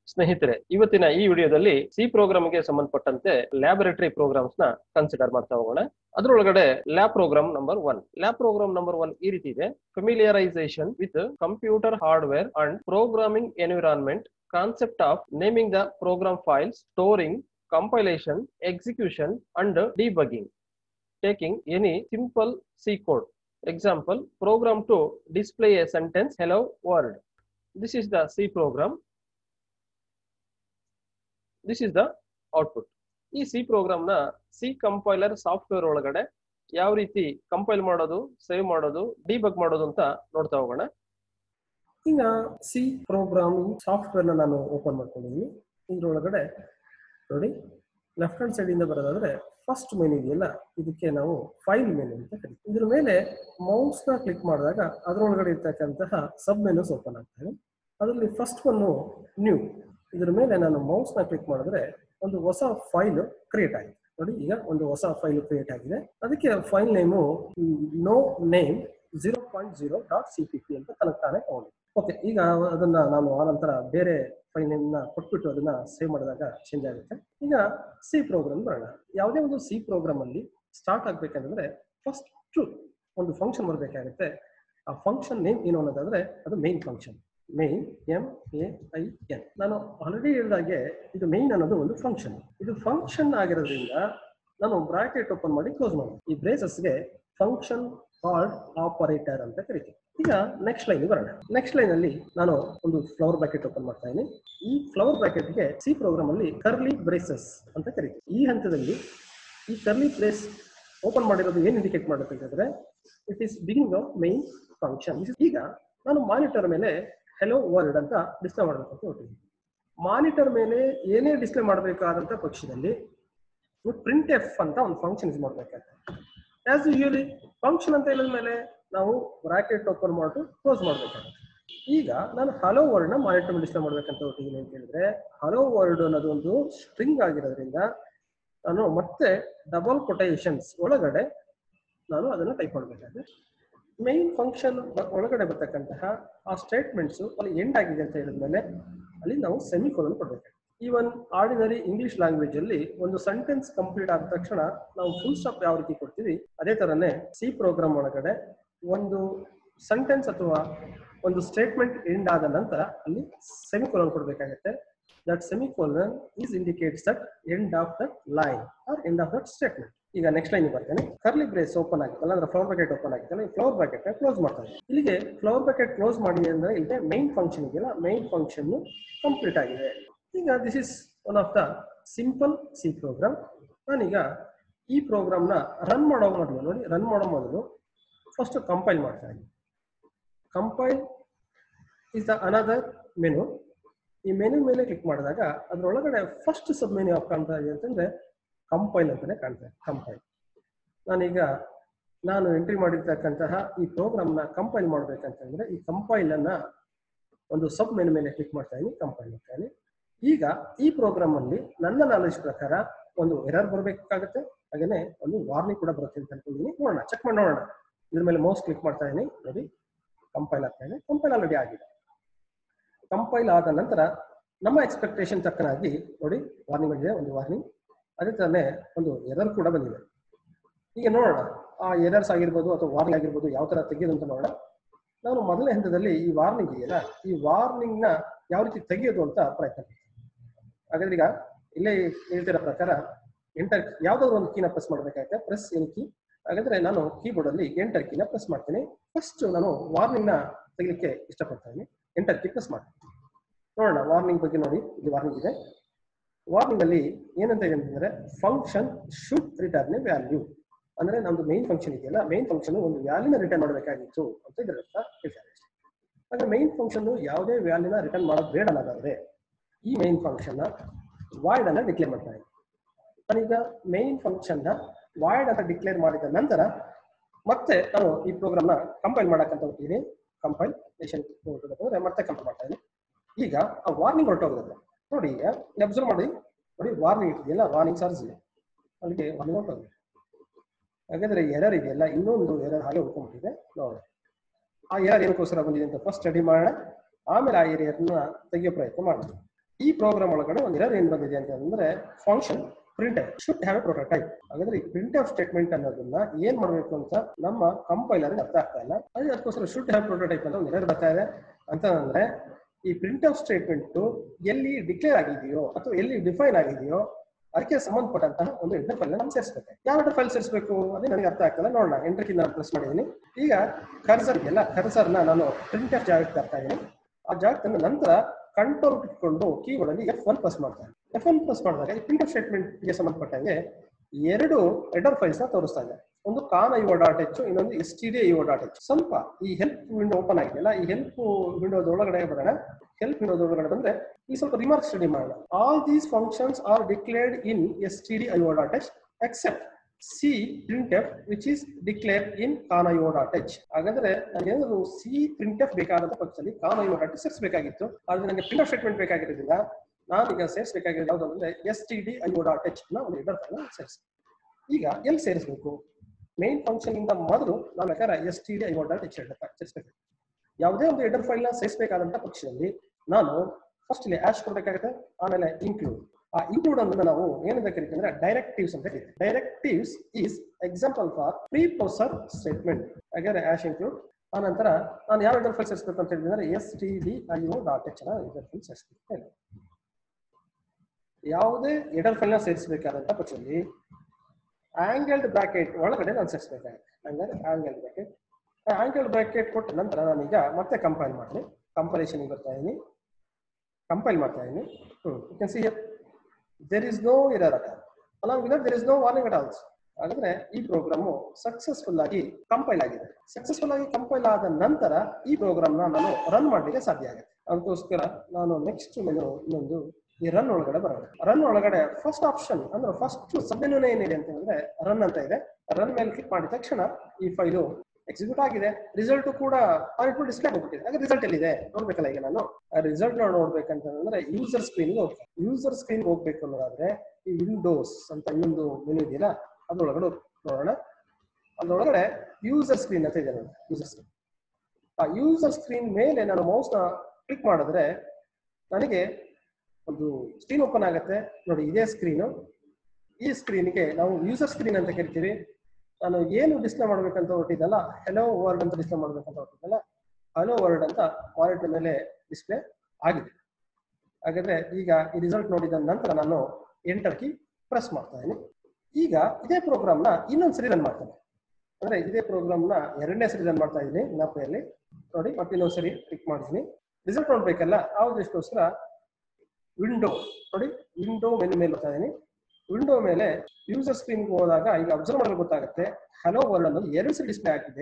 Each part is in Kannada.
ಸ್ನೇಹಿತರೆ ಇವತ್ತಿನ ಈ ವಿಡಿಯೋದಲ್ಲಿ ಸಿ ಪ್ರೋಗ್ರಾಮ್ಗೆ ಸಂಬಂಧಪಟ್ಟಂತೆ ಲ್ಯಾಬೊರೇಟರಿ ಪ್ರೋಗ್ರಾಮ್ಸ್ ನ ಕನ್ಸಿಡರ್ ಮಾಡ್ತಾ ಹೋಗೋಣ ಅದರೊಳಗಡೆ lab program number one lab program number one ಈ ರೀತಿ ಇದೆ familiarization with computer hardware and programming environment concept of naming the program files storing compilation, execution, and debugging. Taking any simple C code. Example, program to display a sentence, hello world. This is the C program. This is the output. ಈ ಸಿ ಪ್ರೋಗ್ರಾಮ್ನ ಸಿ ಕಂಪೈಲರ್ ಸಾಫ್ಟ್ವೇರ್ ಒಳಗಡೆ ಯಾವ ರೀತಿ ಕಂಪೈಲ್ ಮಾಡೋದು ಸೇವ್ ಮಾಡೋದು ಡಿಬಗ್ ಮಾಡೋದು ಅಂತ ನೋಡ್ತಾ ಹೋಗೋಣ ಈಗ ಸಿ ಪ್ರೋಗ್ರಾಮಿಂಗ್ ಸಾಫ್ಟ್ವೇರ್ನ ನಾನು ಓಪನ್ ಮಾಡ್ಕೊಂಡಿದ್ದೀನಿ ಇದ್ರೊಳಗಡೆ ನೋಡಿ ಲೆಫ್ಟ್ ಹ್ಯಾಂಡ್ ಸೈಡ್ ಇಂದ ಬರೋದಾದ್ರೆ ಫಸ್ಟ್ ಮೆನು ಇದೆಯಲ್ಲ ಇದಕ್ಕೆ ನಾವು ಫೈಲ್ ಮೆನು ಅಂತ ಕರಿತೀವಿ ಇದ್ರ ಮೇಲೆ ಮೌಸ್ ನ ಕ್ಲಿಕ್ ಮಾಡಿದಾಗ ಅದರೊಳಗಡೆ ಇರ್ತಕ್ಕಂತಹ ಸಬ್ ಮೆನುಸ್ ಓಪನ್ ಆಗ್ತವೆ ಅದರಲ್ಲಿ ಫಸ್ಟ್ ಒನ್ನು ನ್ಯೂ ಇದ್ರ ಮೇಲೆ ನಾನು ಮೌಸ್ ನ ಕ್ಲಿಕ್ ಮಾಡಿದ್ರೆ ಒಂದು ಹೊಸ ಫೈಲ್ ಕ್ರಿಯೇಟ್ ಆಗಿದೆ ನೋಡಿ ಈಗ ಒಂದು ಹೊಸ ಫೈಲ್ ಕ್ರಿಯೇಟ್ ಆಗಿದೆ ಅದಕ್ಕೆ file name no name zero point zero dot C P P ಅಂತ ತನಕ ತಾನೇ ತಗೊಂಡು ಓಕೆ ಈಗ ಅದನ್ನ ನಾನು ಆನಂತರ ಬೇರೆ ಫೈಲ್ ನೇಮ್ನ ಕೊಟ್ಬಿಟ್ಟು ಅದನ್ನ ಸೇವ್ ಮಾಡಿದಾಗ ಚೇಂಜ್ ಆಗುತ್ತೆ ಈಗ ಸಿ ಪ್ರೋಗ್ರಾಮ್ ಬರೋಣ ಯಾವುದೇ ಒಂದು ಸಿ ಪ್ರೋಗ್ರಾಮ್ ಅಲ್ಲಿ ಸ್ಟಾರ್ಟ್ ಆಗ್ಬೇಕಂದ್ರೆ ಫಸ್ಟ್ ಒಂದು ಫಂಕ್ಷನ್ ಬರಬೇಕಾಗುತ್ತೆ ಆ ಫಂಕ್ಷನ್ ನೇಮ್ ಏನು ಅನ್ನೋದಾದ್ರೆ ಅದು main function main M A I N ನಾನು ಆಲ್ರೆಡಿ ಹೇಳಿದಾಗೆ ಇದು ಮೇನ್ ಅನ್ನೋದು ಒಂದು ಫಂಕ್ಷನ್ ಇದು ಫಂಕ್ಷನ್ ಆಗಿರೋದ್ರಿಂದ ನಾನು ಬ್ರಾಕೆಟ್ ಓಪನ್ ಮಾಡಿ ಕ್ಲೋಸ್ ಮಾಡ್ತೀನಿ ಈ ಬ್ರೇಸಸ್ಗೆ ಫಂಕ್ಷನ್ ಕಾಲ್ಡ್ ಆಪರೇಟರ್ ಅಂತ ಕರಿತೀವಿ ಈಗ ನೆಕ್ಸ್ಟ್ ಲೈನ್ ಬರೋಣ ನೆಕ್ಸ್ಟ್ ಲೈನ್ ಅಲ್ಲಿ ನಾನು ಒಂದು ಫ್ಲವರ್ ಬ್ರಾಕೆಟ್ ಓಪನ್ ಮಾಡ್ತಾ ಇದ್ದೀನಿ ಈ ಫ್ಲವರ್ ಬ್ರಾಕೆಟ್ಗೆ ಸಿ ಪ್ರೋಗ್ರಾಮ್ ಅಲ್ಲಿ ಕರ್ಲಿ ಬ್ರೇಸಸ್ ಅಂತ ಕರಿತೀವಿ ಈ ಹಂತದಲ್ಲಿ ಈ ಕರ್ಲಿ ಬ್ರೇಸ್ ಓಪನ್ ಮಾಡಿರೋದು ಏನು ಇಂಡಿಕೇಟ್ ಮಾಡಬೇಕಾದ್ರೆ it is beginning of main function ಈಗ ನಾನು ಮಾನಿಟರ್ ಮೇಲೆ ಹೆಲೋ ವರ್ಡ್ ಅಂತ ಡಿಸ್ಪ್ಲೇ ಮಾಡಬೇಕು ಅಂತ ಹೊಟ್ಟಿದ್ದೀನಿ ಮಾನಿಟರ್ ಮೇಲೆ ಏನೇ ಡಿಸ್ಪ್ಲೇ ಮಾಡಬೇಕಾದಂತ ಪಕ್ಷದಲ್ಲಿ ಪ್ರಿಂಟ್ ಎಫ್ ಅಂತ ಒಂದು ಫಂಕ್ಷನ್ ಯೂಸ್ ಮಾಡಬೇಕಾಗುತ್ತೆ ಆಸ್ ಯೂಶಲಿ ಫಂಕ್ಷನ್ ಅಂತ ಹೇಳಿದ ಮೇಲೆ ನಾವು ಬ್ರಾಕೆಟ್ ಓಪನ್ ಮಾಡಿ ಕ್ಲೋಸ್ ಮಾಡಬೇಕಾಗುತ್ತೆ ಈಗ ನಾನು ಹಲೋ ವರ್ಡ್ ನ ಮಾನಿಟರ್ ಮೇಲೆ ಡಿಸ್ಪ್ಲೇ ಮಾಡ್ಬೇಕಂತ ಹೊಟ್ಟಿದ್ದೀನಿ ಅಂತ ಹೇಳಿದ್ರೆ ಹಲೋ ವರ್ಡ್ ಅನ್ನೋದು ಒಂದು ಸ್ಟ್ರಿಂಗ್ ಆಗಿರೋದ್ರಿಂದ ನಾನು ಮತ್ತೆ ಡಬಲ್ ಕೊಟೇಶನ್ಸ್ ಒಳಗಡೆ ನಾನು ಅದನ್ನು ಟೈಪ್ ಮಾಡಬೇಕಾದ್ರೆ ಮೈನ್ ಫಂಕ್ಷನ್ ಒಳಗಡೆ ಬರ್ತಕ್ಕಂತಹ ಆ ಸ್ಟೇಟ್ಮೆಂಟ್ಸ್ ಅಲ್ಲಿ ಎಂಡ್ ಆಗಿದೆ ಅಂತ ಹೇಳಿದ್ಮೇಲೆ ಅಲ್ಲಿ ನಾವು ಸೆಮಿಕೋಲನ್ ಕೊಡಬೇಕು ಈವನ್ ಆರ್ಡಿನರಿ ಇಂಗ್ಲಿಷ್ ಲ್ಯಾಂಗ್ವೇಜ್ ಅಲ್ಲಿ ಒಂದು ಸೆಂಟೆನ್ಸ್ ಕಂಪ್ಲೀಟ್ ಆದ ತಕ್ಷಣ ನಾವು ಫುಲ್ ಸ್ಟಾಪ್ ಯಾವ ರೀತಿ ಕೊಡ್ತೀವಿ ಅದೇ ತರನೇ ಸಿ ಪ್ರೋಗ್ರಾಮ್ ಒಳಗಡೆ ಒಂದು ಸೆಂಟೆನ್ಸ್ ಅಥವಾ ಒಂದು ಸ್ಟೇಟ್ಮೆಂಟ್ ಎಂಡ್ ಆದ ನಂತರ ಅಲ್ಲಿ ಸೆಮಿಕೋಲನ್ ಕೊಡಬೇಕಾಗುತ್ತೆ that semicolon is indicates that end of that line or end of that statement ಈಗ ನೆಕ್ಸ್ಟ್ ಲೈನ್ ಬರ್ತೇನೆ ಕರ್ಲಿ ಬ್ರೇಸ್ ಓಪನ್ ಆಗಿತ್ತಲ್ಲ ಅಂದ್ರೆ ಫ್ಲವರ್ ಬ್ರಾಕೆಟ್ ಓಪನ್ ಆಗಿತ್ತಲ್ಲ ಈ ಫ್ಲವರ್ ಬ್ರಾಕೆಟ್ ಕ್ಲೋಸ್ ಮಾಡ್ತಾರೆ ಇಲ್ಲಿಗೆ ಫ್ಲವರ್ ಬ್ರಾಕೆಟ್ ಕ್ಲೋಸ್ ಮಾಡಿ ಅಂದ್ರೆ ಇಲ್ಲಿ ಮೈನ್ ಫಂಕ್ಷನ್ ಇದೆಯಲ್ಲ ಮೈನ್ ಫಂಕ್ಷನ್ ಕಂಪ್ಲೀಟ್ ಆಗಿದೆ ಈಗ this is one of the simple C program ನಾನೀಗ ಈ ಪ್ರೋಗ್ರಾಮ್ನ ರನ್ ಮಾಡೋ ಮೊದಲು ನೋಡಿ ರನ್ ಮಾಡೋ ಮೊದಲು ಫಸ್ಟ್ ಕಂಪೈಲ್ ಮಾಡ್ತಾ ಇದ್ದೀನಿ compile is the another menu ಈ ಮೆನು ಮೇಲೆ ಕ್ಲಿಕ್ ಮಾಡಿದಾಗ ಅದ್ರೊಳಗಡೆ ಫಸ್ಟ್ ಸಬ್ ಮೆನು ಯಾವ ಕಾಣ್ತಾ ಇದೆ ಅಂತಂದ್ರೆ ಕಂಪೈಲ್ ಅಂತಾನೆ ಕಾಣ್ತದೆ ಕಂಪೈಲ್ ನಾನೀಗ ನಾನು ಎಂಟ್ರಿ ಮಾಡಿರ್ತಕ್ಕಂತಹ ಈ ಪ್ರೋಗ್ರಾಮ್ನ ಕಂಪೈಲ್ ಮಾಡ್ಬೇಕಂತಂದ್ರೆ ಈ ಕಂಪೈಲ್ ಅನ್ನ ಒಂದು ಸಬ್ ಮೆನು ಮೇಲೆ ಕ್ಲಿಕ್ ಮಾಡ್ತಾ ಇದೀನಿ ಕಂಪೈಲ್ ಮಾಡ್ತಾ ಇದೀನಿ ಈಗ ಈ ಪ್ರೋಗ್ರಾಮ್ ಅಲ್ಲಿ ನನ್ನ ನಾಲೆಜ್ ಪ್ರಕಾರ ಒಂದು ಎರರ್ ಬರಬೇಕಾಗುತ್ತೆ ಹಾಗೇನೆ ಒಂದು ವಾರ್ನಿಂಗ್ ಕೂಡ ಬರುತ್ತೆ ಅಂತ ಅನ್ಕೊಂಡಿದ್ದೀನಿ ನೋಡೋಣ ಚೆಕ್ ಮಾಡಿ ನೋಡೋಣ ಇದ್ರ ಮೇಲೆ ಮೌಸ್ ಕ್ಲಿಕ್ ಮಾಡ್ತಾ ಇದೀನಿ ನೋಡಿ ಕಂಪೈಲ್ ಆಗ್ತಾ ಇದೆ ಕಂಪೈಲ್ ಆಲ್ರೆಡಿ ಆಗಿದೆ ಕಂಪೈಲ್ ಆದ ನಂತರ ನಮ್ಮ ಎಕ್ಸ್ಪೆಕ್ಟೇಷನ್ ತಕ್ಕನಾಗಿ ನೋಡಿ ವಾರ್ನಿಂಗ್ ಬಂದಿದೆ ಒಂದು ವಾರ್ನಿಂಗ್ ಅದೇ ತರನೇ ಒಂದು ಎರರ್ ಕೂಡ ಬಂದಿದೆ ಈಗ ನೋಡೋಣ ಆ ಎರರ್ಸ್ ಆಗಿರ್ಬೋದು ಅಥವಾ ವಾರ್ನಿಂಗ್ ಆಗಿರ್ಬೋದು ಯಾವ ತರ ತೆಗೆಯೋದು ಅಂತ ನೋಡೋಣ ನಾನು ಮೊದಲನೇ ಹಂತದಲ್ಲಿ ಈ ವಾರ್ನಿಂಗ್ ಇದೆಯಲ್ಲ ಈ ವಾರ್ನಿಂಗ್ ನ ಯಾವ ರೀತಿ ತೆಗೆಯೋದು ಅಂತ ಪ್ರಯತ್ನ ಪಡ್ತೀನಿ ಹಾಗಾದ್ರೆ ಈಗ ಇಲ್ಲೇ ಹೇಳ್ತಿರೋ ಪ್ರಕಾರ ಎಂಟರ್ ಯಾವ್ದಾದ್ರು ಒಂದು ಕೀನ ಪ್ರೆಸ್ ಮಾಡ್ಬೇಕಾಗುತ್ತೆ ಪ್ರೆಸ್ ಏನು ಕೀ ಹಾಗಾದ್ರೆ ನಾನು ಕೀಬೋರ್ಡ್ ಅಲ್ಲಿ ಎಂಟರ್ ಕೀನ ಪ್ರೆಸ್ ಮಾಡ್ತೀನಿ ಫಸ್ಟ್ ನಾನು ವಾರ್ನಿಂಗ್ ನ ತೆಗಿಲಿಕ್ಕೆ ಇಷ್ಟಪಡ್ತಾ ಇದ್ದೀನಿ ಎಂಟರ್ ಕೀ ಪ್ರೆಸ್ ಮಾಡ್ತೀನಿ ನೋಡೋಣ ವಾರ್ನಿಂಗ್ ಬಗ್ಗೆ ನೋಡಿ ಇಲ್ಲಿ ವಾರ್ನಿಂಗ್ ಇದೆ ವಾರ್ನಿಂಗ್ ಅಲ್ಲಿ ಏನಂತ ಇದೆ ಅಂತಂದ್ರೆ function should return a value ಅಂದ್ರೆ ನಮ್ದು ಮೈನ್ ಫಂಕ್ಷನ್ ಇದೆಯಲ್ಲ ಮೈನ್ ಫಂಕ್ಷನ್ ಒಂದು ವ್ಯಾಲ್ಯೂನ ರಿಟರ್ನ್ ಮಾಡಬೇಕಾಗಿತ್ತು ಅಂತ ಇದ್ರ ಅರ್ಥ ಹೇಳ್ತಾರೆ ಹಾಗೆ ಮೈನ್ ಫಂಕ್ಷನ್ ಯಾವುದೇ ವ್ಯಾಲ್ಯೂನ ರಿಟರ್ನ್ ಮಾಡೋದು ಬೇಡ ಅನ್ನೋದಾದ್ರೆ ಈ ಮೈನ್ ಫಂಕ್ಷನ್ ವಾಯ್ಡ್ ಅನ್ನ ಡಿಕ್ಲೇರ್ ಮಾಡ್ತಾ ಇದ್ದೀನಿ ನಾನೀಗ ಮೈನ್ ಫಂಕ್ಷನ್ ನ ವಾಯ್ಡ್ ಅಂತ ಡಿಕ್ಲೇರ್ ಮಾಡಿದ ನಂತರ ಮತ್ತೆ ನಾನು ಈ ಪ್ರೋಗ್ರಾಮ್ ನ ಕಂಪೈಲ್ ಮಾಡಕ್ಕಂತ ಹೋಗ್ತೀನಿ ಕಂಪೈಲ್ ಮತ್ತೆ ಕಂಪೈಲ್ ಮಾಡ್ತಾ ಇದ್ದೀನಿ ಈಗ ಆ ವಾರ್ನಿಂಗ್ ಹೊರಟೋಗುತ್ತೆ ನೋಡಿ ಈಗ ಅಬ್ಸರ್ವ್ ಮಾಡಿ ನೋಡಿ ವಾರ್ನಿಂಗ್ ಇದೆಯಲ್ಲ ವಾರ್ನಿಂಗ್ ಚಾರ್ಜ್ ಇದೆ ಅಲ್ಲಿಗೆ ವಾರ್ನಿಂಗ್ ಹೊರಟೋಗಿದೆ ಹಾಗಾದ್ರೆ ಎರರ್ ಇದೆಯಲ್ಲ ಇನ್ನೊಂದು ಎರರ್ ಹಾಗೆ ಉಳ್ಕೊಂಡ್ಬಿಟ್ಟಿದೆ ನೋಡಿ ಆ ಎರರ್ ಏನಕ್ಕೋಸ್ಕರ ಬಂದಿದೆ ಅಂತ ಫಸ್ಟ್ ಸ್ಟಡಿ ಮಾಡೋಣ ಆಮೇಲೆ ಆ ಏರಿಯಾನ ತೆಗಿಯೋ ಪ್ರಯತ್ನ ಮಾಡೋಣ ಈ ಪ್ರೋಗ್ರಾಮ್ ಒಳಗಡೆ ಒಂದು ಎರರ್ ಏನ್ ಬಂದಿದೆ ಅಂತಂದ್ರೆ function print should have prototype ಹಾಗಾದ್ರೆ ಈ ಪ್ರಿಂಟ್ ಆಫ್ ಸ್ಟೇಟ್ಮೆಂಟ್ ಅನ್ನೋದನ್ನ ಏನ್ ಮಾಡಬೇಕು ಅಂತ ನಮ್ಮ ಕಂಪೈಲರ್ ಅರ್ಥ ಆಗ್ತಾ ಇಲ್ಲ ಅದೇ ಅದಕ್ಕೋಸ್ಕರ ಶುಡ್ ಹ್ಯಾವ್ ಪ್ರೊಟೋಟೈಪ್ ಅಂತ ಒಂದು ಎರರ್ ಬರ್ತಾ ಇದೆ ಅಂತ ಅಂದ್ರೆ ಈ ಪ್ರಿಂಟ್ ಆಫ್ ಸ್ಟೇಟ್ಮೆಂಟ್ ಎಲ್ಲಿ ಡಿಕ್ಲೇರ್ ಆಗಿದೆಯೋ ಅಥವಾ ಎಲ್ಲಿ ಡಿಫೈನ್ ಆಗಿದೆಯೋ ಅದಕ್ಕೆ ಸಂಬಂಧಪಟ್ಟಂತಹ ಒಂದು ಹೆಡರ್ ಫೈಲ್ ನಾವು ಸೇರಿಸಬೇಕು ಯಾವ ಹೆಡರ್ ಫೈಲ್ ಸೇರಿಸಬೇಕು ಅದೇ ನನಗೆ ಅರ್ಥ ಆಗ್ತಲ್ಲ ನೋಡೋಣ ಎಂಟ್ರಿಗೆ ನಾನು ಪ್ರೆಸ್ ಮಾಡಿದ್ದೀನಿ ಈಗ ಕರ್ಸರ್ ಎಲ್ಲ ಕರ್ಸರ್ನ ನಾನು ಪ್ರಿಂಟ್ ಆಫ್ ಜಾಗಕ್ಕೆ ತರ್ತಾ ಇದ್ದೀನಿ ಆ ಜಾಗಕ್ಕೆ ತಂದ ನಂತರ ಕಂಟ್ರೋಲ್ ಇಟ್ಕೊಂಡು ಕೀಬೋರ್ಡ್ ಅಲ್ಲಿ ಎಫ್ ಒನ್ ಪ್ರೆಸ್ ಮಾಡ್ತಾರೆ ಎಫ್ ಒನ್ ಪ್ರೆಸ್ ಮಾಡಿದಾಗ ಈ ಪ್ರಿಂಟ್ ಆಫ್ ಸ್ಟೇಟ್ಮೆಂಟ್ ಗೆ ಸಂಬಂಧಪಟ್ಟಂಗೆ ಎರಡು ಹೆಡರ್ ಫೈಲ್ಸ್ ನ ತೋರಿಸ್ತಾ ಇದೆ ಒಂದು ಕಾನ್ ಐಒ ಡಾಟ್ ಎಚ್ ಇನ್ನೊಂದು S T D I O dot H ಸ್ವಲ್ಪ ಈ ಹೆಲ್ಪ್ ವಿಂಡೋ ಓಪನ್ ಆಗಿದೆಯಲ್ಲ ಈ ಹೆಲ್ಪ್ ವಿಂಡೋದ ಒಳಗಡೆ ಬರೋಣ ಹೆಲ್ಪ್ ವಿಂಡೋದ ಒಳಗಡೆ ಬಂದ್ರೆ ಈ ಸ್ವಲ್ಪ ರಿಮಾರ್ಕ್ ಸ್ಟಡಿ ಮಾಡೋಣ all these functions are declared in S T D I O dot H except C print F which is declare in con I O dot H ಹಾಗಾದ್ರೆ ನನಗೆ ಏನಾದ್ರು ಸಿ ಪ್ರಿಂಟ್ ಎಫ್ ಬೇಕಾದಂತ ಪಕ್ಷದಲ್ಲಿ ಕಾನ್ ಐಒ ಡಾಟ್ ಸೇರಿಸಬೇಕಾಗಿತ್ತು ಆದ್ರೆ ನನಗೆ ಪ್ರಿಂಟ್ ಆಫ್ ಸ್ಟೇಟ್ಮೆಂಟ್ ಬೇಕಾಗಿರೋದ್ರಿಂದ ನಾನೀಗ ಸೇರಿಸಬೇಕಾಗಿರೋದು ಯಾವುದು ಅಂದ್ರೆ S T D I O dot H ನ ಒಂದು ಹೆಡರ್ ಫೈಲ್ ಸೇರಿಸಿ ಈಗ ಎಲ್ಲಿ ಸೇರಿಸಬೇಕು ಮೇನ್ ಫಂಕ್ಷನ್ ಇಂದ ಮೊದಲು ನಾವು ಬೇಕಾದ್ರೆ S T D I O dot H ಸೇರಿಸಬೇಕು ಯಾವುದೇ ಒಂದು ಹೆಡರ್ ಫೈಲ್ ನ ಸೇರಿಸಬೇಕಾದಂತ ಪಕ್ಷದಲ್ಲಿ ನಾನು ಫಸ್ಟ್ ಇಲ್ಲಿ ಆಶ್ ಕೊಡಬೇಕಾಗುತ್ತೆ ಆಮೇಲೆ ಇನ್ಕ್ಲೂಡ್ ಆ ಇನ್ಕ್ಲೂಡ್ ಅನ್ನು ನಾವು ಏನಂತ ಕರಿತೀವಿ ಅಂದ್ರೆ ಡೈರೆಕ್ಟಿವ್ಸ್ ಅಂತ ಕರಿತೀವಿ directives is example for preprocessor statement ಹಾಗಾದ್ರೆ ಆಶ್ ಇನ್ಕ್ಲೂಡ್ ಆ ನಂತರ ನಾನು ಯಾವ ಹೆಡರ್ ಫೈಲ್ ಸೇರಿಸಬೇಕು ಅಂತ ಹೇಳಿದ್ರೆ S T D I O dot H ನ ಹೆಡರ್ ಫೈಲ್ ಸೇರಿಸಬೇಕು ಯಾವುದೇ ಹೆಡರ್ ಫೈಲ್ ನ ಸೇರಿಸಬೇಕಾದಂತ ಪಕ್ಷದಲ್ಲಿ ಆಂಗಲ್ಡ್ ಬ್ರಾಕೆಟ್ ಒಳಗಡೆ ನಾನು ಸೇರಿಸಬೇಕಾಗುತ್ತೆ ಹಂಗಾದ್ರೆ ಆಂಗಲ್ ಬ್ರಾಕೆಟ್ ಆಂಗಲ್ ಬ್ರಾಕೆಟ್ ಕೊಟ್ಟ ನಂತರ ನಾನೀಗ ಮತ್ತೆ ಕಂಪೈಲ್ ಮಾಡಿ ಕಂಪೈಲೇಷನ್ ಬರ್ತಾ ಇದೀನಿ ಕಂಪೈಲ್ ಮಾಡ್ತಾ ಇದೀನಿ hmm you can see here there is no error at along with there is no warning at all ಹಾಗಾದ್ರೆ ಈ ಪ್ರೋಗ್ರಾಮು ಸಕ್ಸಸ್ಫುಲ್ ಆಗಿ ಕಂಪೈಲ್ ಆಗಿದೆ ಸಕ್ಸಸ್ಫುಲ್ ಆಗಿ ಕಂಪೈಲ್ ಆದ ನಂತರ ಈ ಪ್ರೋಗ್ರಾಮ್ ನಾನು ರನ್ ಮಾಡ್ಲಿಕ್ಕೆ ಸಾಧ್ಯ ಆಗುತ್ತೆ ಅದಕ್ಕೋಸ್ಕರ ನಾನು ನೆಕ್ಸ್ಟ್ ಮೆನು ಇನ್ನೊಂದು ಈ ರನ್ ಒಳಗಡೆ ಬರೋಣ ರನ್ ಒಳಗಡೆ ಫಸ್ಟ್ ಆಪ್ಷನ್ ಅಂದ್ರೆ ಫಸ್ಟ್ ಸಬ್ಮೆನು ಏನಿದೆ ಅಂತ ಹೇಳಿದ್ರೆ ರನ್ ಅಂತ ಇದೆ ರನ್ ಮೇಲೆ ಕ್ಲಿಕ್ ಮಾಡಿದ ತಕ್ಷಣ ಈ ಫೈಲು ಎಕ್ಸಿಕ್ಯೂಟ್ ಆಗಿದೆ ರಿಸಲ್ಟ್ ಕೂಡ ಪಾಯಿಂಟ್ ಡಿಸ್ಪ್ಲೇ ಹೋಗ್ಬಿಟ್ಟಿದೆ ಹಾಗೆ ರಿಸಲ್ಟ್ ಎಲ್ಲಿದೆ ನೋಡ್ಬೇಕಲ್ಲ ಈಗ ನಾನು ಆ ರಿಸಲ್ಟ್ ನೋಡ್ಬೇಕಂತಂದ್ರೆ ಯೂಸರ್ ಸ್ಕ್ರೀನ್ ಹೋಗ್ಬೇಕು ಯೂಸರ್ ಸ್ಕ್ರೀನ್ ಹೋಗ್ಬೇಕು ಅನ್ನೋದಾದ್ರೆ ಈ ವಿಂಡೋಸ್ ಅಂತ ಇನ್ನೊಂದು ಮೆನು ಇದೆಯಲ್ಲ ಅದ್ರೊಳಗಡೆ ನೋಡೋಣ ಅದ್ರೊಳಗಡೆ ಯೂಸರ್ ಸ್ಕ್ರೀನ್ ಅಂತ ಇದೆ ನೋಡಿ ಯೂಸರ್ ಸ್ಕ್ರೀನ್ ಆ ಯೂಸರ್ ಸ್ಕ್ರೀನ್ ಮೇಲೆ ನಾನು ಮೌಸ್ ನ ಕ್ಲಿಕ್ ಮಾಡಿದ್ರೆ ನನಗೆ ಒಂದು ಸ್ಕ್ರೀನ್ ಓಪನ್ ಆಗುತ್ತೆ ನೋಡಿ ಇದೇ ಸ್ಕ್ರೀನು ಈ ಸ್ಕ್ರೀನ್ಗೆ ನಾವು ಯೂಸರ್ ಸ್ಕ್ರೀನ್ ಅಂತ ಕರಿತೀವಿ ನಾನು ಏನು ಡಿಸ್ಪ್ಲೇ ಮಾಡ್ಬೇಕಂತ ಹೊರಟಿದ್ದಲ್ಲ ಹೆಲೋ ವರ್ಡ್ ಅಂತ ಡಿಸ್ಪ್ಲೇ ಮಾಡ್ಬೇಕಂತ ಹೊರಟಿದ್ದಲ್ಲ ಹಲೋ ವರ್ಡ್ ಅಂತ ಮಾನಿಟರ್ ಮೇಲೆ ಡಿಸ್ಪ್ಲೇ ಆಗಿದೆ ಹಾಗಾದ್ರೆ ಈಗ ಈ ರಿಸಲ್ಟ್ ನೋಡಿದ ನಂತರ ನಾನು ಎಂಟರ್ ಕಿ ಪ್ರೆಸ್ ಮಾಡ್ತಾ ಇದ್ದೀನಿ ಈಗ ಇದೇ ಪ್ರೋಗ್ರಾಮ್ ನ ಇನ್ನೊಂದ್ಸರಿ ರನ್ ಮಾಡ್ತೇನೆ ಅಂದ್ರೆ ಇದೇ ಪ್ರೋಗ್ರಾಮ್ ನ ಎರಡನೇ ಸರಿ ರನ್ ಮಾಡ್ತಾ ಇದ್ದೀನಿ ಜ್ಞಾಪಕದಲ್ಲಿ ನೋಡಿ ಮತ್ತೆ ಇನ್ನೊಂದ್ಸರಿ ಕ್ಲಿಕ್ ಮಾಡಿದ್ದೀನಿ ರಿಸಲ್ಟ್ ನೋಡ್ಬೇಕಲ್ಲ ಆ ಉದ್ದೇಶಕ್ಕೋಸ್ಕರ ವಿಂಡೋ ನೋಡಿ ವಿಂಡೋ ಮೆನು ಮೇಲೆ ಬರ್ತಾ ಇದ್ದೀನಿ ವಿಂಡೋ ಮೇಲೆ ಯೂಸರ್ ಸ್ಕ್ರೀನ್ ಹೋದಾಗ ಈಗ ಅಬ್ಸರ್ವ್ ಮಾಡಲು ಗೊತ್ತಾಗುತ್ತೆ ಹಲೋ ವರ್ಡ್ ಅನ್ನೋದು ಎರಡು ಸರಿ ಡಿಸ್ಪ್ಲೇ ಆಗಿದೆ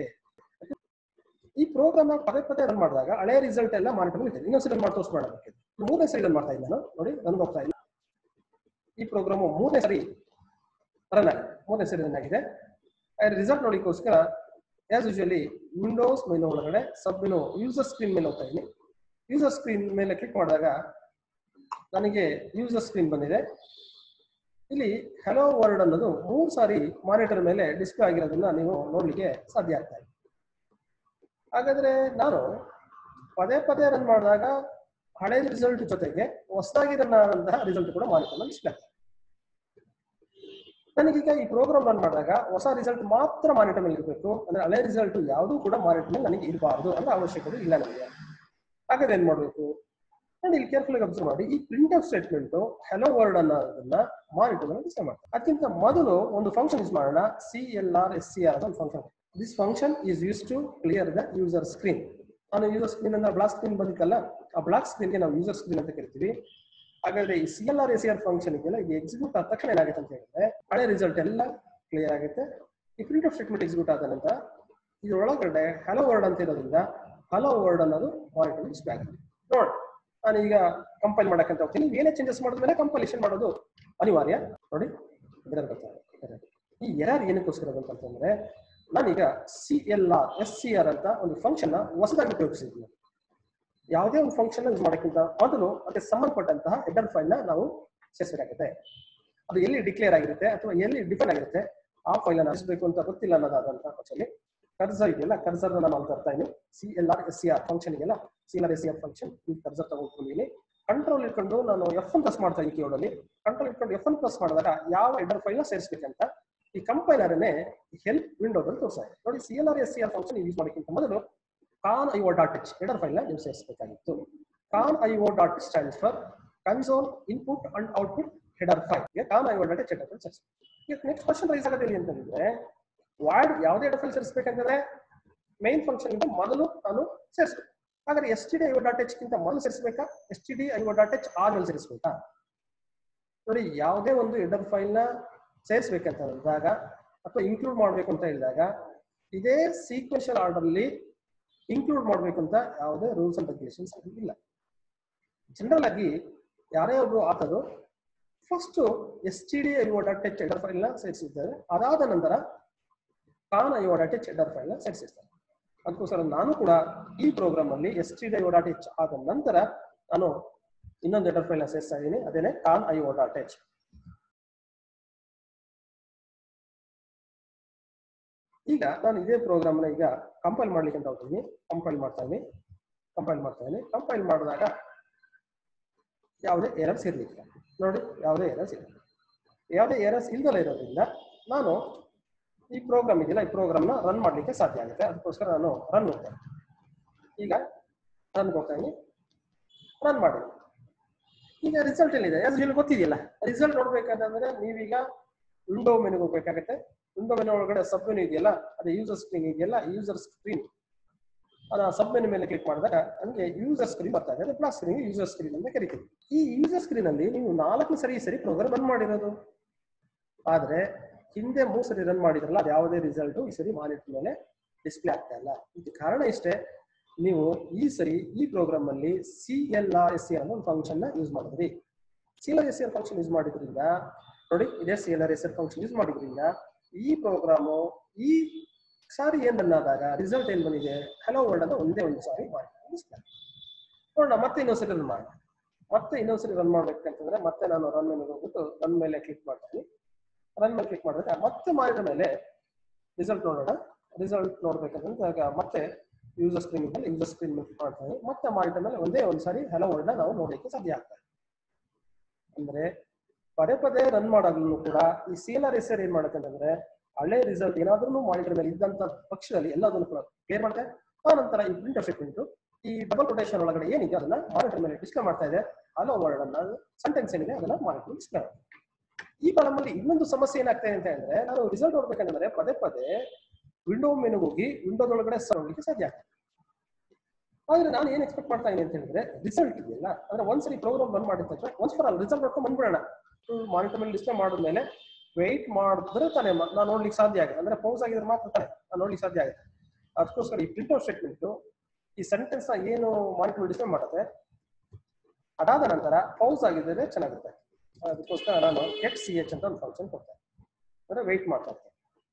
ಈ ಪ್ರೋಗ್ರಾಮ್ ಪದೇ ಪದೇ ರನ್ ಮಾಡಿದಾಗ ಹಳೆ ರಿಸಲ್ಟ್ ಎಲ್ಲ ಮಾನಿಟರ್ ಇದೆ ಇನ್ನೊಂದ್ಸರಿ ರನ್ ಮಾಡಿ ತೋರಿಸ್ಬೇಡ ಮೂರನೇ ಸರಿ ರನ್ ಮಾಡ್ತಾ ಇದ್ದೀನಿ ನಾನು ನೋಡಿ ರನ್ ಹೋಗ್ತಾ ಇಲ್ಲ ಈ ಪ್ರೋಗ್ರಾಮ್ ಮೂರನೇ ಸರಿ ರನ್ ಆಗಿದೆ ಮೂರನೇ ಸರಿ ರನ್ ಆಗಿದೆ ರಿಸಲ್ಟ್ ನೋಡಿಕೋಸ್ಕರ ಆಸ್ ಯೂಶಲಿ ವಿಂಡೋಸ್ ಮೆನು ಒಳಗಡೆ ಸಬ್ ಮೆನು ಯೂಸರ್ ಸ್ಕ್ರೀನ್ ಮೇಲೆ ಹೋಗ್ತಾ ಇದ್ದೀನಿ ಯೂಸರ್ ಸ್ಕ್ರೀನ್ ಮೇಲೆ ಕ್ಲಿಕ್ ಮಾಡಿದಾಗ ನನಗೆ ಯೂಸರ್ ಸ್ಕ್ರೀನ್ ಬಂದಿದೆ ಇಲ್ಲಿ ಹಲೋ ವರ್ಡ್ ಅನ್ನೋದು ಮೂರು ಸಾರಿ ಮಾನಿಟರ್ ಮೇಲೆ ಡಿಸ್ಪ್ಲೇ ಆಗಿರೋದನ್ನ ನೀವು ನೋಡ್ಲಿಕ್ಕೆ ಸಾಧ್ಯ ಆಗ್ತಾ ಇದೆ ಹಾಗಾದ್ರೆ ನಾನು ಪದೇ ಪದೇ ರನ್ ಮಾಡಿದಾಗ ಹಳೆ ರಿಸಲ್ಟ್ ಜೊತೆಗೆ ಹೊಸದಾಗಿ ರನ್ ಆದಂತಹ ರಿಸಲ್ಟ್ ಕೂಡ ಮಾನಿಟರ್ ಮೇಲೆ ಡಿಸ್ಪ್ಲೇ ಆಗ್ತದೆ ನನಗೀಗ ಈ ಪ್ರೋಗ್ರಾಮ್ ರನ್ ಮಾಡಿದಾಗ ಹೊಸ ರಿಸಲ್ಟ್ ಮಾತ್ರ ಮಾನಿಟರ್ ಮೇಲೆ ಇರಬೇಕು ಅಂದ್ರೆ ಹಳೆ ರಿಸಲ್ಟ್ ಯಾವುದೂ ಕೂಡ ಮಾನಿಟರ್ ಮೇಲೆ ನನಗೆ ಇರಬಾರ್ದು ಅಂದ್ರೆ ಅವಶ್ಯಕತೆ ಇಲ್ಲ ನನಗೆ ಹಾಗಾದ್ರೆ ಏನ್ ಮಾಡ್ಬೇಕು ನೋಡಿ ಇಲ್ಲಿ ಕೇರ್ಫುಲ್ ಅಬ್ಸರ್ವ್ ಮಾಡಿ ಈ printf statement hello word ಅನ್ನೋದನ್ನ ಮಾನಿಟರ್ ಮೇಲೆ ಡಿಸ್ಪ್ಲೇ ಮಾಡ್ತಾರೆ ಅದಕ್ಕಿಂತ ಮೊದಲು ಒಂದು ಫಂಕ್ಷನ್ ಯೂಸ್ ಮಾಡೋಣ C L R S C R ಒಂದು function this function is use to clear the user screen ನಾನು ಯೂಸರ್ ಸ್ಕ್ರೀನ್ ಅಂದ್ರೆ ಬ್ಲಾಕ್ ಸ್ಕ್ರೀನ್ ಬಂದಿತ್ತಲ್ಲ ಆ ಬ್ಲಾಕ್ ಸ್ಕ್ರೀನ್ಗೆ ನಾವು ಯೂಸರ್ ಸ್ಕ್ರೀನ್ ಅಂತ ಕರಿತೀವಿ ಹಾಗಾದ್ರೆ ಈ C L R S C R function ಇದೆಯಲ್ಲ ಇದು ಎಕ್ಸಿಕ್ಯೂಟ್ ಆದ ತಕ್ಷಣ ಏನಾಗುತ್ತೆ ಅಂತ ಹೇಳಿದ್ರೆ ಹಳೆ ರಿಸಲ್ಟ್ ಎಲ್ಲ ಕ್ಲಿಯರ್ ಆಗುತ್ತೆ ಈ ಪ್ರಿಂಟ್ ಆಫ್ ಸ್ಟೇಟ್ಮೆಂಟ್ ಎಕ್ಸಿಕ್ಯೂಟ್ ಆದ ನಂತರ ಇದ್ರೊಳಗಡೆ ಹಲೋ ವರ್ಡ್ ಅಂತ ಇರೋದ್ರಿಂದ ಹಲೋ ವರ್ಡ್ ಅನ್ನೋದು ಮಾನಿಟರ್ ಡಿಸ್ಪ್ಲೇ ಆಗುತ್ತೆ ನೋಡಿ ನಾನು ಈಗ ಕಂಪೈಲ್ ಮಾಡಕ್ಕಂತ ಹೋಗ್ತೀನಿ ಏನೇ ಚೇಂಜಸ್ ಮಾಡಿದ್ಮೇಲೆ ಕಂಪೈಲೇಷನ್ ಮಾಡೋದು ಅನಿವಾರ್ಯ ನೋಡಿ ಎರರ್ ಬರ್ತಾರೆ ಈ ಎರರ್ ಏನಕ್ಕೋಸ್ಕರ ಬಂತಂತಂದ್ರೆ ನಾನೀಗ C L R S C R ಅಂತ ಒಂದು ಫಂಕ್ಷನ್ ನ ಹೊಸದಾಗಿ ಉಪಯೋಗಿಸಿದ್ದೀನಿ ಯಾವುದೇ ಒಂದು ಫಂಕ್ಷನ್ ಯೂಸ್ ಮಾಡೋಕ್ಕಿಂತ ಮೊದಲು ಅದಕ್ಕೆ ಸಂಬಂಧಪಟ್ಟಂತಹ ಹೆಡರ್ ಫೈಲ್ ನ ನಾವು ಸೇರಿಸಬೇಕಾಗುತ್ತೆ ಅದು ಎಲ್ಲಿ ಡಿಕ್ಲೇರ್ ಆಗಿರುತ್ತೆ ಅಥವಾ ಎಲ್ಲಿ ಡಿಫೈನ್ ಆಗಿರುತ್ತೆ ಆ ಫೈಲ್ ಅನ್ನು ಹರಿಸಬೇಕು ಅಂತ ಗೊತ್ತಿಲ್ಲ ಅನ್ನೋದಾದಂತಹ ಪಕ್ಷದಲ್ಲಿ ಕರ್ಸರ್ ಇದೆಯಲ್ಲ ಕರ್ಸರ್ ನಾನು ತರ್ತಾ ಇದ್ದೀನಿ C L R S C R function ಇದೆಯಲ್ಲ C L R S C R function ಈ ಕರ್ಸರ್ ತಗೊಂಡ್ಕೊಂಡಿದ್ದೀನಿ ಕಂಟ್ರೋಲ್ ಇಟ್ಕೊಂಡು ನಾನು ಎಫ್ ಒನ್ ಪ್ರೆಸ್ ಮಾಡ್ತಾ ಇದ್ದೀನಿ ಕೀಬೋರ್ಡ್ ಅಲ್ಲಿ ಕಂಟ್ರೋಲ್ ಇಟ್ಕೊಂಡು ಎಫ್ ಒನ್ ಪ್ರೆಸ್ ಮಾಡಿದಾಗ ಯಾವ ಹೆಡರ್ ಫೈಲ್ ನ ಸೇರಿಸಬೇಕಂತ ಈ ಕಂಪೈಲರ್ನೇ ಹೆಲ್ಪ್ ವಿಂಡೋದಲ್ಲಿ ತೋರಿಸ್ತಾ ಇದೆ ನೋಡಿ C L R S C R function use ಮಾಡೋಕ್ಕಿಂತ ಮೊದಲು con I O dot H header file ನ ನೀವು ಸೇರಿಸಬೇಕಾಗಿತ್ತು con I O dot stands for console input and output header file con I O dot H header file ಸೇರಿಸಬೇಕು ನೆಕ್ಸ್ಟ್ ಕ್ವಶನ್ ರೈಸ್ ಆಗೋದು ಎಲ್ಲಿ ಅಂತಂದ್ರೆ ವಾರ್ಡ್ ಯಾವುದೇ ಹೆಡರ್ ಫೈಲ್ ಸೇರಿಸಬೇಕಂದ್ರೆ ಮೈನ್ ಫಂಕ್ಷನ್ ಇಂದ ಮೊದಲು ನಾನು ಸೇರಿಸ್ಬೇಕು ಹಾಗಾದ್ರೆ S T D I O dot H ಗಿಂತ ಮೊದಲು ಸೇರಿಸಬೇಕಾ S T D I O dot H ಆದ್ಮೇಲೆ ಸೇರಿಸಬೇಕಾ ನೋಡಿ ಯಾವುದೇ ಒಂದು ಹೆಡರ್ ಫೈಲ್ ನ ಸೇರಿಸ್ಬೇಕಂತ ಅಂದಾಗ ಅಥವಾ ಇನ್ಕ್ಲೂಡ್ ಮಾಡಬೇಕು ಅಂತ ಹೇಳಿದಾಗ ಇದೇ ಸೀಕ್ವೆನ್ಷಿಯಲ್ ಆರ್ಡರ್ ಅಲ್ಲಿ ಇನ್ಕ್ಲೂಡ್ ಮಾಡಬೇಕು ಅಂತ ಯಾವುದೇ ರೂಲ್ಸ್ ಅಂಡ್ ರೆಗ್ಯುಲೇಷನ್ಸ್ ಇಲ್ಲ ಜನರಲ್ ಆಗಿ ಯಾರೇ ಒಬ್ರು ಆತರು first S T D I O dot H header file ನ ಸೇರಿಸಿದ್ದಾರೆ ಅದಾದ ನಂತರ con I O dot H header file ನ ಸೇರಿಸಿರ್ತಾರೆ ಅದಕ್ಕೋಸ್ಕರ ನಾನು ಕೂಡ ಈ ಪ್ರೋಗ್ರಾಮ್ ಅಲ್ಲಿ S T D I dot H ಆದ ನಂತರ ನಾನು ಇನ್ನೊಂದು ಹೆಡರ್ ಫೈಲ್ ನ ಸೇರಿಸ್ತಾ ಇದ್ದೀನಿ ಅದೇನೆ con I O dot H ಈಗ ನಾನು ಇದೇ ಪ್ರೋಗ್ರಾಮ್ ನ ಈಗ ಕಂಪೈಲ್ ಮಾಡ್ಲಿಕ್ಕೆ ಅಂತ ಹೋಗ್ತೀನಿ ಕಂಪೈಲ್ ಮಾಡ್ತಾ ಇದ್ದೀನಿ ಕಂಪೈಲ್ ಮಾಡ್ತಾ ಇದ್ದೀನಿ ಕಂಪೈಲ್ ಮಾಡಿದಾಗ ಯಾವುದೇ ಎರರ್ಸ್ ಇರ್ಲಿಕ್ಕೆ ನೋಡಿ ಯಾವುದೇ ಎರರ್ಸ್ ಇಲ್ಲ ಯಾವುದೇ ಎರರ್ಸ್ ಇಲ್ದಲ್ಲ ಇರೋದ್ರಿಂದ ನಾನು ಈ ಪ್ರೋಗ್ರಾಮ್ ಇದೆಯಲ್ಲ ಈ ಪ್ರೋಗ್ರಾಮ್ನ ರನ್ ಮಾಡ್ಲಿಕ್ಕೆ ಸಾಧ್ಯ ಆಗುತ್ತೆ ಅದಕ್ಕೋಸ್ಕರ ನಾನು ರನ್ ಹೋಗ್ತೇನೆ ಈಗ ರನ್ ಹೋಗ್ತಾ ಇದ್ದೀನಿ ರನ್ ಮಾಡಿ ಈಗ ರಿಸಲ್ಟ್ ಎಲ್ಲಿದೆ ಅದು ನಿಮ್ಗೆ ಗೊತ್ತಿದೆಯಲ್ಲ ರಿಸಲ್ಟ್ ನೋಡ್ಬೇಕಂತಂದ್ರೆ ನೀವೀಗ ವಿಂಡೋ ಮೆನುಗೆ ಹೋಗ್ಬೇಕಾಗತ್ತೆ ವಿಂಡೋ ಮೆನು ಒಳಗಡೆ ಸಬ್ ಮೆನು ಇದೆಯಲ್ಲ ಅದೇ ಯೂಸರ್ ಸ್ಕ್ರೀನ್ ಇದೆಯಲ್ಲ ಯೂಸರ್ ಸ್ಕ್ರೀನ್ ಅದ ಸಬ್ ಮೆನು ಮೇಲೆ ಕ್ಲಿಕ್ ಮಾಡಿದಾಗ ನಮಗೆ ಯೂಸರ್ ಸ್ಕ್ರೀನ್ ಬರ್ತಾ ಇದೆ ಪ್ಲಸ್ ಸ್ಕ್ರೀನ್ ಯೂಸರ್ ಸ್ಕ್ರೀನ್ ಅಂತ ಕರಿತೀವಿ ಈ ಯೂಸರ್ ಸ್ಕ್ರೀನ್ ಅಲ್ಲಿ ನೀವು ನಾಲ್ಕು ಸರಿ ಸರಿ ಪ್ರೋಗ್ರಾಮ್ ರನ್ ಮಾಡಿರೋದು ಆದ್ರೆ ಹಿಂದೆ ಮೂರು ಸರಿ ರನ್ ಮಾಡಿದ್ರಲ್ಲ ಅದು ಯಾವುದೇ ರಿಸಲ್ಟ್ ಈ ಸರಿ ಮಾನಿಟರ್ ಮೇಲೆ ಡಿಸ್ಪ್ಲೇ ಆಗ್ತಾ ಇಲ್ಲ ಇದು ಕಾರಣ ಇಷ್ಟೇ ನೀವು ಈ ಸರಿ ಈ ಪ್ರೋಗ್ರಾಮ್ ಅಲ್ಲಿ C L R S C ಅನ್ನೋ ಒಂದು ಫಂಕ್ಷನ್ ನ ಯೂಸ್ ಮಾಡಿದ್ರಿ C L R S C function use ಮಾಡಿದ್ರಿಂದ ನೋಡಿ ಇದೇ C L R S L function use ಮಾಡಿದ್ರಿಂದ ಈ ಪ್ರೋಗ್ರಾಮು ಈ ಸಾರಿ ಏನ್ ರನ್ ಆದಾಗ ರಿಸಲ್ಟ್ ಏನ್ ಬಂದಿದೆ ಹಲೋ ವರ್ಡ್ ಅಂತ ಒಂದೇ ಒಂದು ಸಾರಿ ಮಾಡಿ ನೋಡೋಣ ಮತ್ತೆ ಇನ್ನೊಂದ್ಸರಿ ರನ್ ಮಾಡಿ ಮತ್ತೆ ಇನ್ನೊಂದ್ಸರಿ ರನ್ ಮಾಡ್ಬೇಕಂತಂದ್ರೆ ಮತ್ತೆ ನಾನು ರನ್ ಮೇಲೆ ಹೋಗ್ಬಿಟ್ಟು ರನ್ ಮೇಲೆ ಕ್ಲಿಕ್ ಮಾಡ್ತೀನಿ ರನ್ ಮೇಲೆ ಕ್ಲಿಕ್ ಮಾಡಿದ್ರೆ ಮತ್ತೆ ಮಾಡಿದ ಮೇಲೆ ರಿಸಲ್ಟ್ ನೋಡೋಣ ರಿಸಲ್ಟ್ ನೋಡ್ಬೇಕಂತಂದ್ರೆ ಮತ್ತೆ ಯೂಸರ್ ಸ್ಕ್ರೀನ್ ಮೇಲೆ ಯೂಸರ್ ಸ್ಕ್ರೀನ್ ಮೇಲೆ ಕ್ಲಿಕ್ ಮಾಡ್ತಾರೆ ಮತ್ತೆ ಮಾಡಿದ ಮೇಲೆ ಒಂದೇ ಒಂದು ಸಾರಿ ಹಲೋ ವರ್ಡ್ ನಾವು ನೋಡ್ಲಿಕ್ಕೆ ಸಾಧ್ಯ ಆಗ್ತದೆ ಅಂದ್ರೆ ಪದೇ ಪದೇ ರನ್ ಮಾಡಾಗ್ಲೂ ಕೂಡ ಈ C L R S R ಏನ್ ಮಾಡುತ್ತೆ ಅಂತಂದ್ರೆ ಹಳೆ ರಿಸಲ್ಟ್ ಏನಾದ್ರೂ ಮಾನಿಟರ್ ಮೇಲೆ ಇದ್ದಂತ ಪಕ್ಷದಲ್ಲಿ ಎಲ್ಲದನ್ನು ಕೂಡ ಕ್ಲಿಯರ್ ಮಾಡುತ್ತೆ ಆ ನಂತರ ಈ ಪ್ರಿಂಟ್ ಸ್ಟೇಟ್ಮೆಂಟ್ ಈ ಡಬಲ್ ರೊಟೇಷನ್ ಒಳಗಡೆ ಏನಿದೆ ಅದನ್ನ ಮಾನಿಟರ್ ಮೇಲೆ ಡಿಸ್ಪ್ಲೇ ಮಾಡ್ತಾ ಇದೆ ಹಲೋ ವರ್ಡ್ ಅನ್ನ ಸೆಂಟೆನ್ಸ್ ಏನಿದೆ ಅದನ್ನ ಮಾನಿಟರ್ ಡಿಸ್ಪ್ಲೇ ಮಾಡುತ್ತೆ ಈ ಕಾಲಮಲ್ಲಿ ಇನ್ನೊಂದು ಸಮಸ್ಯೆ ಏನಾಗ್ತಾ ಇದೆ ಅಂತ ಹೇಳಿದ್ರೆ ನಾನು ರಿಸಲ್ಟ್ ನೋಡ್ಬೇಕಂದ್ರೆ ಪದೇ ಪದೇ ವಿಂಡೋ ಮೆನು ಹೋಗಿ ವಿಂಡೋದೊಳಗಡೆ ನೋಡ್ಲಿಕ್ಕೆ ಸಾಧ್ಯ ಆಗ್ತದೆ ಆದ್ರೆ ನಾನು ಏನ್ ಎಕ್ಸ್ಪೆಕ್ಟ್ ಮಾಡ್ತಾ ಇದ್ದೀನಿ ಅಂತ ಹೇಳಿದ್ರೆ ರಿಸಲ್ಟ್ ಇದೆಯಲ್ಲ ಅಂದ್ರೆ ಒಂದ್ಸರಿ ಪ್ರೋಗ್ರಾಮ್ ರನ್ ಮಾಡಿದ ತಕ್ಷಣ ಒನ್ಸ್ ಫಾರ್ ಆಲ್ ರಿಸಲ್ಟ್ ನೋಡ್ಕೊಂಡು ಬಂದ್ಬಿಡೋಣ ಮಾನಿಟರ್ ಮೇಲೆ ಡಿಸ್ಪ್ಲೇ ಮಾಡಿದ್ಮೇಲೆ ವೆಯ್ಟ್ ಮಾಡಿದ್ರೆ ತಾನೇ ಮ- ನಾನು ನೋಡ್ಲಿಕ್ಕೆ ಸಾಧ್ಯ ಆಗುತ್ತೆ ಅಂದ್ರೆ ಪೌಸ್ ಆಗಿದ್ರೆ ಮಾತ್ರ ತಾನೇ ನಾನು ನೋಡ್ಲಿಕ್ಕೆ ಸಾಧ್ಯ ಆಗುತ್ತೆ ಅದಕ್ಕೋಸ್ಕರ ಈ ಪ್ರಿಂಟ್ ಔಟ್ ಸ್ಟೇಟ್ಮೆಂಟ್ ಈ ಸೆಂಟೆನ್ಸ್ ನ ಏನು ಮಾನಿಟರ್ ಡಿಸ್ಪ್ಲೇ ಮಾಡುತ್ತೆ ಅದಾದ ನಂತರ ಪೌಸ್ ಆಗಿದ್ರೆ ಚೆನ್ನಾಗುತ್ತೆ ಅದಕ್ಕೋಸ್ಕರ ನಾನು ಗೆಟ್ ಸಿ ಎಚ್ ಅಂತ ಒಂದು ಫಂಕ್ಷನ್ ಕೊಡ್ತೇನೆ ಅಂದ್ರೆ ವೆಯ್ಟ್ ಮಾಡ್ತಾ ಇರ್ತೇನೆ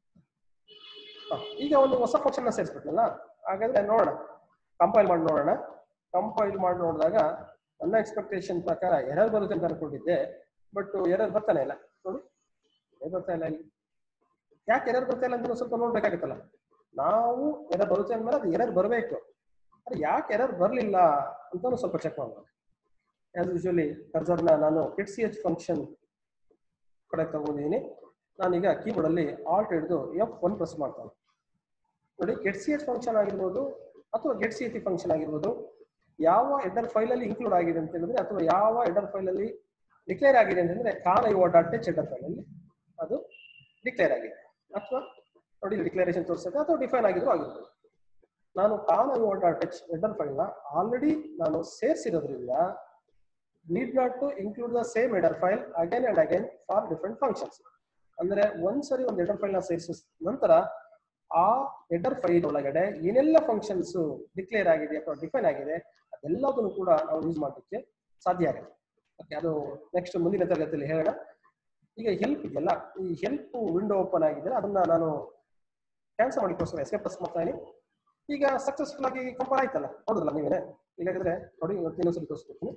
ಹ, ಈಗ ಒಂದು ಹೊಸ ಫಂಕ್ಷನ್ ನ ಸೇರಿಸ್ಬಿಟ್ನಲ್ಲ ಹಾಗಾದ್ರೆ ನೋಡೋಣ ಕಂಪೈಲ್ ಮಾಡಿ ನೋಡೋಣ ಕಂಪೈಲ್ ಮಾಡಿ ನೋಡಿದಾಗ ನನ್ನ ಎಕ್ಸ್ಪೆಕ್ಟೇಷನ್ ಪ್ರಕಾರ ಎರರ್ ಬರುತ್ತೆ ಅಂತ ಅನ್ಕೊಂಡಿದ್ದೆ ಬಟ್ ಎರರ್ ಬರ್ತಾನೆ ಇಲ್ಲ ನೋಡಿ ಎರರ್ ಬರ್ತಾ ಇಲ್ಲ ಇಲ್ಲಿ ಯಾಕೆ ಎರರ್ ಬರ್ತಾ ಇಲ್ಲ ಅಂತ ಸ್ವಲ್ಪ ನೋಡ್ಬೇಕಾಗುತ್ತಲ್ಲ ನಾವು ಎರರ್ ಬರುತ್ತೆ ಅಂದ್ಮೇಲೆ ಅದು ಎರರ್ ಬರಬೇಕು ಅದು ಯಾಕೆ ಎರರ್ ಬರಲಿಲ್ಲ ಅಂತ ಸ್ವಲ್ಪ ಚೆಕ್ ಮಾಡೋಣ ಆಸ್ ಯೂಶುವಲಿ ಕರ್ಸರ್ನ ನಾನು ಕಿಟ್ ಸಿ ಎಚ್ ಫಂಕ್ಷನ್ ಕಡೆ ತಗೊಂಡಿದ್ದೀನಿ ನಾನೀಗ ಕೀಬೋರ್ಡ್ ಅಲ್ಲಿ ಆಲ್ಟ್ ಹಿಡಿದು ಎಫ್ ಒನ್ ಪ್ರೆಸ್ ಮಾಡ್ತಾನೆ ನೋಡಿ ಗೆಟ್ ಸಿ ಎಚ್ ಫಂಕ್ಷನ್ ಆಗಿರ್ಬೋದು ಅಥವಾ ಗೆಟ್ ಸಿ ಎಚ್ ಫಂಕ್ಷನ್ ಆಗಿರ್ಬೋದು ಯಾವ ಹೆಡರ್ ಫೈಲ್ ಅಲ್ಲಿ ಇನ್ಕ್ಲೂಡ್ ಆಗಿದೆ ಅಂತ ಹೇಳಿದ್ರೆ ಅಥವಾ ಯಾವ ಹೆಡರ್ ಫೈಲ್ ಅಲ್ಲಿ ಡಿಕ್ಲೇರ್ ಆಗಿದೆ ಅಂತಂದ್ರೆ con I dot H header file ಅಲ್ಲಿ ಅದು ಡಿಕ್ಲೇರ್ ಆಗಿದೆ ಅಥವಾ ನೋಡಿ ಡಿಕ್ಲರೇಷನ್ ತೋರಿಸುತ್ತೆ ಅಥವಾ ಡಿಫೈನ್ ಆಗಿದ್ರು ಆಗಿರ್ಬೋದು ನಾನು con I dot H header file ನ ಆಲ್ರೆಡಿ ನಾನು ಸೇರಿಸಿರೋದ್ರಿಂದ need not to include the same header file again and again for different functions ಅಂದ್ರೆ ಒಂದ್ಸರಿ ಒಂದು ಹೆಡರ್ ಫೈಲ್ ನ ಸೇರಿಸಿದ ನಂತರ ಆ ಹೆಡರ್ ಫೈಲ್ ಒಳಗಡೆ ಏನೆಲ್ಲ ಫಂಕ್ಷನ್ಸ್ ಡಿಕ್ಲೇರ್ ಆಗಿದೆ ಅಥವಾ ಡಿಫೈನ್ ಆಗಿದೆ ಅದೆಲ್ಲದನ್ನು ಕೂಡ ನಾವು ಯೂಸ್ ಮಾಡಲಿಕ್ಕೆ ಸಾಧ್ಯ ಆಗುತ್ತೆ ಓಕೆ ಅದು ನೆಕ್ಸ್ಟ್ ಮುಂದಿನ ತರಗತಿಯಲ್ಲಿ ಹೇಳೋಣ ಈಗ ಹೆಲ್ಪ್ ಇದೆಯಲ್ಲ ಈ ಹೆಲ್ಪ್ ವಿಂಡೋ ಓಪನ್ ಆಗಿದ್ರೆ ಅದನ್ನ ನಾನು ಕ್ಯಾನ್ಸಲ್ ಮಾಡಿಕೋಸ್ಕರ ಎಸ್ಕೇಪ್ ಪ್ರೆಸ್ ಮಾಡ್ತಾ ಇದೀನಿ ಈಗ ಸಕ್ಸಸ್ಫುಲ್ ಆಗಿ ಕಂಪೇರ್ ಆಯ್ತಲ್ಲ ಹೌದಲ್ಲ ನೀವೇ ಇಲ್ಲಾಗಿದ್ರೆ ನೋಡಿ ಇವತ್ತು ಇನ್ನೊಂದ್ಸರಿ ತೋರಿಸ್ಕೊಡ್ತೀನಿ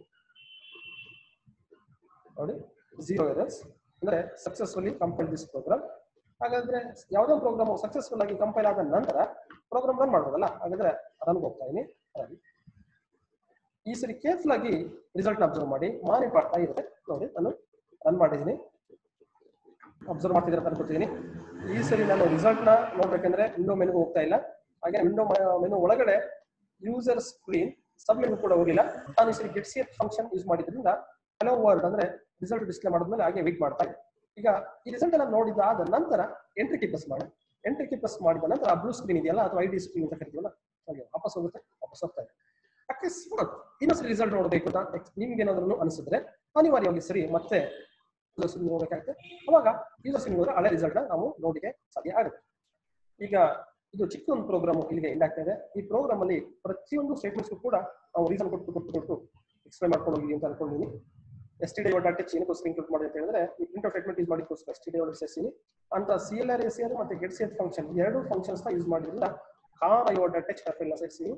ನೋಡಿ ಝೀರೋ ಎರರ್ಸ್ ಅಂದ್ರೆ ಸಕ್ಸಸ್ಫುಲಿ ಕಂಪೈಲ್ ದಿಸ್ ಪ್ರೋಗ್ರಾಮ್ ಹಾಗಾದ್ರೆ ಯಾವುದೋ ಪ್ರೋಗ್ರಾಮ್ ಸಕ್ಸಸ್ಫುಲ್ ಆಗಿ ಕಂಪೈಲ್ ಆದ ನಂತರ ಪ್ರೋಗ್ರಾಮ್ ರನ್ ಮಾಡ್ಬೋದಲ್ಲ ಹಾಗಾದ್ರೆ ರನ್ ಹೋಗ್ತಾ ಇದೀನಿ run. ಈ ಸರಿ ಕೇರ್ಫುಲ್ ಆಗಿ ರಿಸಲ್ಟ್ ಅಬ್ಸರ್ವ್ ಮಾಡಿ ಮಾನಿಟ್ ಮಾಡ್ತಾ ಇರುತ್ತೆ ನೋಡಿ ನಾನು ರನ್ ಮಾಡಿದ್ದೀನಿ ಅಬ್ಸರ್ವ್ ಮಾಡ್ತಿದ್ರೆ ಅಂತ ಅನ್ಕೊತಿದ್ದೀನಿ ಈ ಸರಿ ನಾನು ರಿಸಲ್ಟ್ ನ ನೋಡ್ಬೇಕಂದ್ರೆ ವಿಂಡೋ ಮೆನುಗೆ ಹೋಗ್ತಾ ಇಲ್ಲ ಹಾಗೆ ವಿಂಡೋ ಮೆನು ಒಳಗಡೆ ಯೂಸರ್ ಸ್ಕ್ರೀನ್ ಸಬ್ ಮೆನು ಕೂಡ ಹೋಗಿಲ್ಲ ನಾನು ಈ ಸರಿ ಗೆಟ್ ಸಿ ಫಂಕ್ಷನ್ ಯೂಸ್ ಮಾಡಿದ್ರಿಂದ ಹಲೋ ವರ್ಡ್ ಅಂದ್ರೆ ರಿಸಲ್ಟ್ ಡಿಸ್ಪ್ಲೇ ಮಾಡಿದ್ಮೇಲೆ ಹಾಗೆ ವೆಯ್ಟ್ ಮಾಡ್ತಾ ಇದೆ ಈಗ ಈ ರಿಸಲ್ಟ್ ಎಲ್ಲ ನೋಡಿದಾದ ನಂತರ ಎಂಟ್ರಿ ಕಿ ಪ್ರೆಸ್ ಮಾಡಿ ಎಂಟ್ರಿ ಕಿ ಪ್ರೆಸ್ ಮಾಡಿದ ನಂತರ ಬ್ಲೂ ಸ್ಕ್ರೀನ್ ಇದೆಯಲ್ಲ ಅಥವಾ ಐ ಡಿ ಸ್ಕ್ರೀನ್ ಅಂತ ಕರಿತೀವಲ್ಲ ಹಾಗೆ ವಾಪಸ್ ಹೋಗುತ್ತೆ ವಾಪಸ್ ಹೋಗ್ತಾ ಇದೆ ಅಕಸ್ಮಾತ್ ಇನ್ನೊಂದ್ಸರಿ ರಿಸಲ್ಟ್ ನೋಡಬೇಕು ಅಂತ ನಿಮ್ಗೆ ಏನಾದ್ರು ಅನಿಸಿದ್ರೆ ಅನಿವಾರ್ಯವಾಗಿ ಸರಿ ಮತ್ತೆ ಯೂಸರ್ ನೋಡಬೇಕಾಗುತ್ತೆ ಅವಾಗ ಯೂಸರ್ ಹೋದ್ರೆ ಹಳೆ ರಿಸಲ್ಟ್ ನಾವು ನೋಡಿಗೆ ಸಾಧ್ಯ ಆಗುತ್ತೆ ಈಗ ಇದು ಚಿಕ್ಕ ಒಂದು ಪ್ರೋಗ್ರಾಮ್ ಇಲ್ಲಿಗೆ ಎಂಡ್ ಆಗ್ತಾ ಇದೆ ಈ ಪ್ರೋಗ್ರಾಮ್ ಅಲ್ಲಿ ಪ್ರತಿಯೊಂದು ಸ್ಟೇಟ್ಮೆಂಟ್ಸ್ ಕೂಡ ನಾವು ರೀಸನ್ ಕೊಟ್ಟು ಕೊಟ್ಟು ಕೊಟ್ಟು ಎಕ್ಸ್ಪ್ಲೈನ್ ಮಾಡ್ಕೊಂಡು ಹೋಗಿ ಅಂತ ಅನ್ಕೊಂಡಿದ್ದೀನಿ S T D dot H ಏನಕ್ಕೋಸ್ಕರ ಇನ್ಕ್ಲೂಡ್ ಮಾಡಿ ಅಂತ ಹೇಳಿದ್ರೆ ಈ ಪ್ರಿಂಟ್ ಸ್ಟೇಟ್ಮೆಂಟ್ ಯೂಸ್ ಮಾಡಿಕೋಸ್ಕರ ಎಸ್ ಟಿ ಡಿ ಸೇರಿಸಿ ಅಂತ C L R S R ಮತ್ತೆ ಗೆಟ್ ಸಿ ಫಂಕ್ಷನ್ ಎರಡು ಫಂಕ್ಷನ್ಸ್ ನ ಯೂಸ್ ಮಾಡಿದ್ರಿಂದ con I dot H file ಸೇರಿಸಿ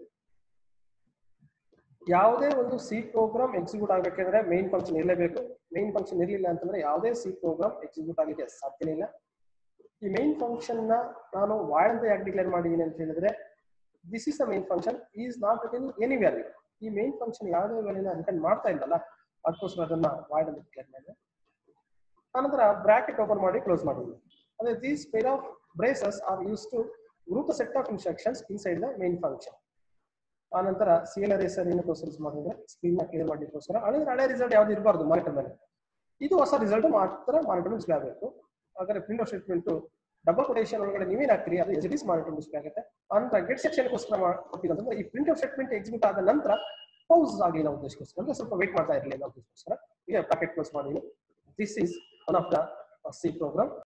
ಯಾವುದೇ ಒಂದು ಸಿ ಪ್ರೋಗ್ರಾಮ್ ಎಕ್ಸಿಕ್ಯೂಟ್ ಆಗ್ಬೇಕಂದ್ರೆ ಮೈನ್ ಫಂಕ್ಷನ್ ಇರಲೇಬೇಕು ಮೈನ್ ಫಂಕ್ಷನ್ ಇರಲಿಲ್ಲ ಅಂತಂದ್ರೆ ಯಾವುದೇ ಸಿ ಪ್ರೋಗ್ರಾಮ್ ಎಕ್ಸಿಕ್ಯೂಟ್ ಆಗಲಿಕ್ಕೆ ಸಾಧ್ಯನೇ ಇಲ್ಲ ಈ ಮೈನ್ ಫಂಕ್ಷನ್ ನ ನಾನು ವಾಯ್ಡ್ ಅಂತ ಯಾಕೆ ಡಿಕ್ಲೇರ್ ಮಾಡಿದ್ದೀನಿ ಅಂತ ಹೇಳಿದ್ರೆ this is the main function is not return any value ಈ ಮೈನ್ ಫಂಕ್ಷನ್ ಯಾವುದೇ ವ್ಯಾಲ್ಯೂನ ರಿಟರ್ನ್ ಮಾಡ್ತಾ ಇಲ್ಲಲ್ಲ ಅದಕ್ಕೋಸ್ಕರ ಅದನ್ನ ವಾಯ್ಡ್ ಅಂತ ಡಿಕ್ಲೇರ್ ಮಾಡಿದೆ ಆನಂತರ ಬ್ರಾಕೆಟ್ ಓಪನ್ ಮಾಡಿ ಕ್ಲೋಸ್ ಮಾಡಿದ್ವಿ ಅದೇ these pair of braces are use to group set of instructions inside the main function ಆನಂತರ C L R S R ಏನಕ್ಕೋಸ್ಕರ ಯೂಸ್ ಮಾಡಿದ್ರೆ ಸ್ಕ್ರೀನ್ ನ ಕ್ಲಿಯರ್ ಮಾಡ್ಲಿಕ್ಕೋಸ್ಕರ ಹಳೆ ಹಳೆ ರಿಸಲ್ಟ್ ಯಾವ್ದು ಇರಬಾರ್ದು ಮಾನಿಟರ್ ಮೇಲೆ ಇದು ಹೊಸ ರಿಸಲ್ಟ್ ಮಾತ್ರ ಮಾನಿಟರ್ ಡಿಸ್ಪ್ಲೇ ಆಗಬೇಕು ಹಾಗಾದ್ರೆ ಪ್ರಿಂಟ್ ಸ್ಟೇಟ್ಮೆಂಟ್ ಡಬಲ್ ಕೊಟೇಶನ್ ಒಳಗಡೆ ನೀವೇನ್ ಹಾಕ್ತೀರಿ ಅದು as it is monitor display ಆಗುತ್ತೆ ಅಂತ ಗೆಟ್ ಸೆಕ್ಷನ್ಗೋಸ್ಕರ ಕೊಟ್ಟಿರೋದಂದ್ರೆ ಈ ಪ್ರಿಂಟ್ ಸ್ಟೇಟ್ಮೆಂಟ್ ಎಕ್ಸಿಕ್ಯೂಟ್ ಆದ ನಂತರ ಪೌಸ್ ಆಗಲಿ ನಾವು ಉದ್ದೇಶಕ್ಕೋಸ್ಕರ ಅಂದ್ರೆ ಸ್ವಲ್ಪ ವೇಟ್ ಮಾಡ್ತಾ ಇರಲಿ ನಾವು ಉದ್ದೇಶಕ್ಕೋಸ್ಕರ ಈಗ ಪ್ಯಾಕೆಟ್ ಕ್ಲೋಸ್ ಮಾಡಿ this is one of the C program